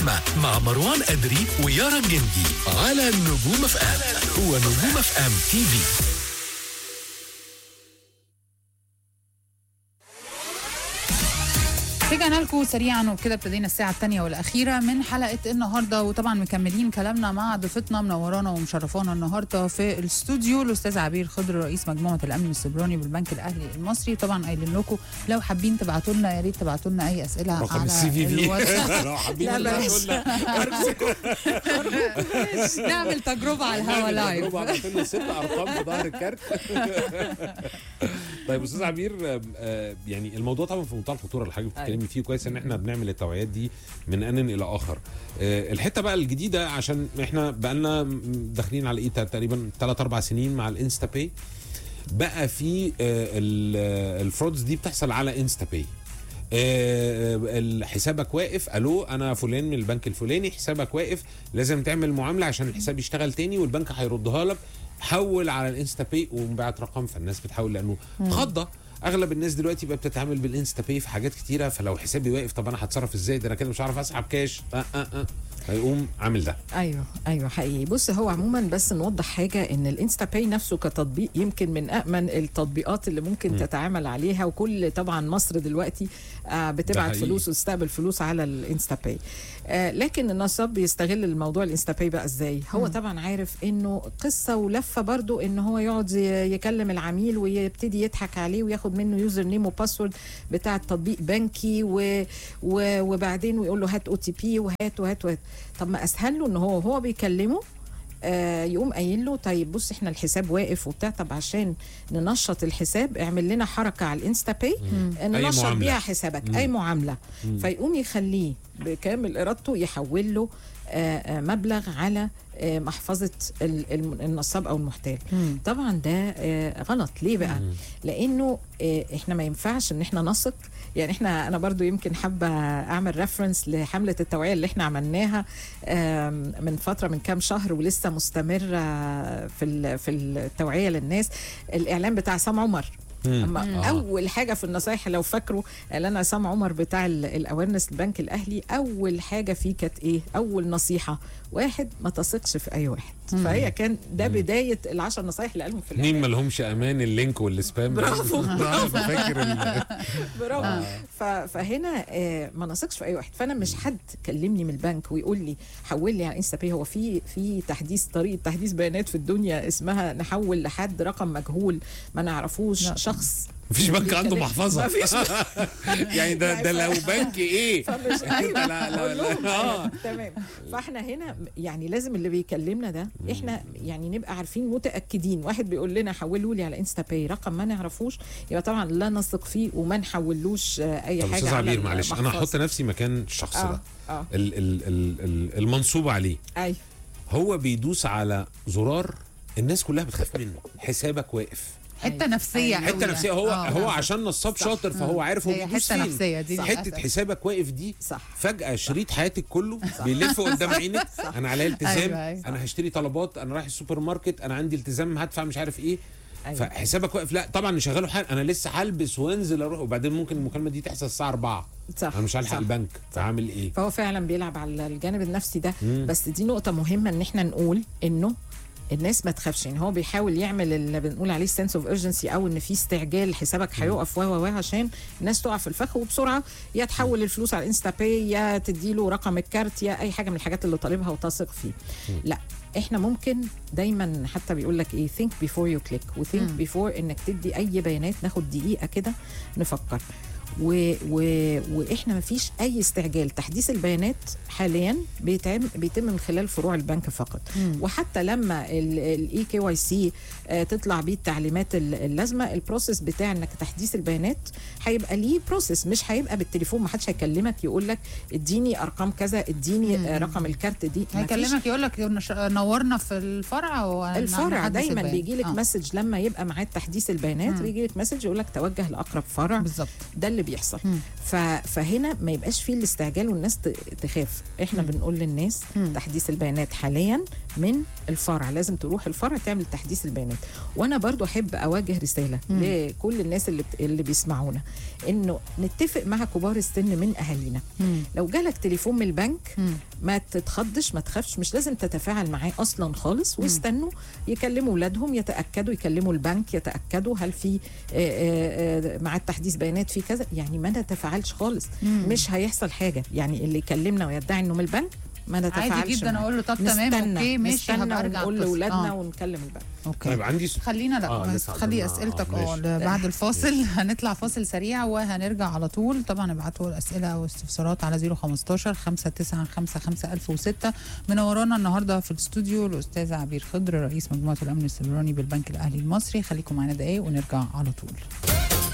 مع مروان أدري ويارا جندي على نجوم اف ام هو نجوم اف ام تي في رجعنا لكم سريعا وبكده ابتدينا الساعة الثانية والأخيرة من حلقة النهاردة وطبعا مكملين كلامنا مع ضيفتنا منورانا ومشرفانا النهاردة في الاستوديو الأستاذ عبير خضر رئيس مجموعة الأمن السيبراني بالبنك الأهلي المصري طبعا قايلين لكم لو حابين تبعتوا لنا يا ريت تبعتوا لنا أي أسئلة رقم على السي في في الواتساب لو حابين لا، تبعتوا بلاش. لنا أرجوكم. نعمل تجربة على الهوا لايف تجربة، عملت لنا ست ارقام في ظهر الكارت طيب استاذ عبير آه، آه، يعني الموضوع طبعا في منتهى الخطوره اللي حضرتك بتتكلمي فيه كويس ان احنا بنعمل التوعيات دي من ان الى اخر آه، الحته بقى الجديده عشان احنا بقى لنا داخلين على ايه تقريبا 3 4 سنين مع الانستا باي بقى في آه، ال- آه، الفرودز دي بتحصل على انستا باي آه، حسابك واقف الو انا فلان من البنك الفلاني حسابك واقف لازم تعمل معامله عشان الحساب يشتغل تاني والبنك هيردها لك حول على الانستا باي ومبعت رقم فالناس بتحول لانه خضه اغلب الناس دلوقتي بقى بتتعامل بالانستا باي في حاجات كتيره فلو حسابي واقف طب انا هتصرف ازاي ده انا كده مش هعرف اسحب كاش أه أه أه. هيقوم عامل ده ايوه ايوه حقيقي بص هو عموما بس نوضح حاجه ان الانستا باي نفسه كتطبيق يمكن من امن التطبيقات اللي ممكن م. تتعامل عليها وكل طبعا مصر دلوقتي آه بتبعت حقيقي. فلوس وتستقبل فلوس على الانستا باي آه لكن النصاب بيستغل الموضوع الانستا باي بقى ازاي هو طبعا عارف انه قصه ولفه برضو ان هو يقعد ي- يكلم العميل ويبتدي يضحك عليه وياخد منه يوزر نيم وباسورد بتاع تطبيق بنكي و... و... وبعدين ويقول له هات او تي بي وهات وهات وهات طب ما اسهل له ان هو هو بيكلمه آه يقوم قايل له طيب بص احنا الحساب واقف وبتاع طب عشان ننشط الحساب اعمل لنا حركه على الانستا باي آه، ننشط معاملة. بيها حسابك اي معامله فيقوم يخليه بكامل ارادته يحول له آه، آه، مبلغ على آه، محفظه ال- الم- النصاب او المحتال طبعا ده آه، غلط ليه بقى لانه آه، احنا ما ينفعش ان احنا نثق يعني احنا انا برضو يمكن حابه اعمل ريفرنس لحمله التوعيه اللي احنا عملناها آم، من فتره من كام شهر ولسه مستمره في ال- في التوعيه للناس الاعلان بتاع سام عمر اما اول حاجه في النصايح لو فاكروا اعلان عصام عمر بتاع الاويرنس البنك الاهلي اول حاجه فيه كانت ايه اول نصيحه واحد ما تثقش في اي واحد فهي كان ده بدايه العشر نصايح اللي قالهم في اتنين الاعلان ما لهمش امان اللينك والسبام برافو. فاكر ال- برافو ف- فهنا آه، ما نثقش في اي واحد فانا مش حد كلمني من البنك ويقول لي حول لي على انستا باي هو في في تحديث طريقه تحديث بيانات في الدنيا اسمها نحول لحد رقم مجهول ما نعرفوش لا. شخص مفيش بنك عنده بيتكلم- محفظه مفيش يعني ده ده لو بنك ايه فمش انت ايوه لا لا قول لهم لا أيوة. اه تمام فاحنا هنا يعني لازم اللي بيكلمنا ده احنا يعني نبقى عارفين متاكدين واحد بيقول لنا حولوا لي على انستا باي رقم ما نعرفوش يبقى طبعا لا نثق فيه وما نحولوش آه، اي طب حاجه استاذ على عبير معلش انا المحفظة. هحط نفسي مكان الشخص اه ده اه ال- ال- ال- ال- المنصوب عليه ايوه هو بيدوس على زرار الناس كلها بتخاف منه حسابك واقف حته نفسيه أيوة. قوي حته يعني. نفسيه هو آه. هو عشان نصاب صح. شاطر فهو عارف هو هي بيدوس حته فين نفسيه دي حته للأسف. حسابك واقف دي صح فجأة شريط حياتك كله بيلف قدام عينك انا عليا التزام أيوة، أيوة. انا هشتري طلبات انا رايح السوبر ماركت انا عندي التزام هدفع مش عارف ايه أيوة. فحسابك واقف لا طبعا نشغله حال انا لسه هلبس وانزل اروح وبعدين ممكن المكالمه دي تحصل الساعه 4 صح انا مش هلحق صح. البنك فهعمل ايه فهو فعلا بيلعب على الجانب النفسي ده بس دي نقطة مهمة ان احنا نقول انه الناس ما تخافش يعني هو بيحاول يعمل اللي بنقول عليه سنس اوف urgency او ان في استعجال حسابك هيقف و و و عشان الناس تقع في الفخ وبسرعه يا تحول الفلوس على الانستا باي يا تديله رقم الكارت يا اي حاجه من الحاجات اللي طالبها وتثق فيه لا احنا ممكن دايما حتى بيقول لك ايه think before you click وthink before انك تدي اي بيانات ناخد دقيقه كده نفكر و... و... واحنا ما فيش اي استعجال تحديث البيانات حاليا بيتم بيتم من خلال فروع البنك فقط وحتى لما الاي كي واي سي تطلع بيه التعليمات ال- اللازمه البروسيس بتاع انك تحديث البيانات هيبقى ليه بروسيس مش هيبقى بالتليفون ما حدش هيكلمك يقول لك اديني ارقام كذا اديني آه، رقم الكارت دي مفيش هيكلمك يقول لك نش- نورنا في الفرع وهنعمل الفرع حدث دايما البيان. بيجي لك آه. مسج لما يبقى معاه تحديث البيانات بيجي لك مسج يقول لك توجه لاقرب فرع بالظبط ده اللي بيحصل ف... فهنا ما يبقاش فيه الاستعجال والناس ت... تخاف احنا بنقول للناس تحديث البيانات حاليا من الفرع لازم تروح الفرع تعمل تحديث البيانات وانا برضو احب اوجه رساله مم. لكل الناس اللي بت... اللي بيسمعونا انه نتفق مع كبار السن من اهالينا مم. لو جالك تليفون من البنك مم. ما تتخضش ما تخافش مش لازم تتفاعل معاه اصلا خالص واستنوا يكلموا اولادهم يتاكدوا يكلموا البنك يتاكدوا هل في آه، آه، آه، مع التحديث بيانات في كذا يعني ما نتفاعلش خالص مم. مش هيحصل حاجه يعني اللي يكلمنا ويدعي انه من البنك ما نتفاعلش عادي جدا معاه. اقول له طب تمام نستنى اوكي ماشي نستنى هبقى ارجع ونقول أتصل. لاولادنا آه. ونكلم البنك اوكي طيب عندي س... خلينا لا آه، آه لسه خلي عندنا- اسئلتك آه، اه ماشي. بعد الفاصل هنطلع فاصل سريع وهنرجع على طول طبعا ابعتوا اسئله او استفسارات على 015 595 1006 منورانا النهارده في الاستوديو الاستاذه عبير خضر رئيس مجموعه الامن السيبراني بالبنك الاهلي المصري خليكم معانا دقايق ونرجع على طول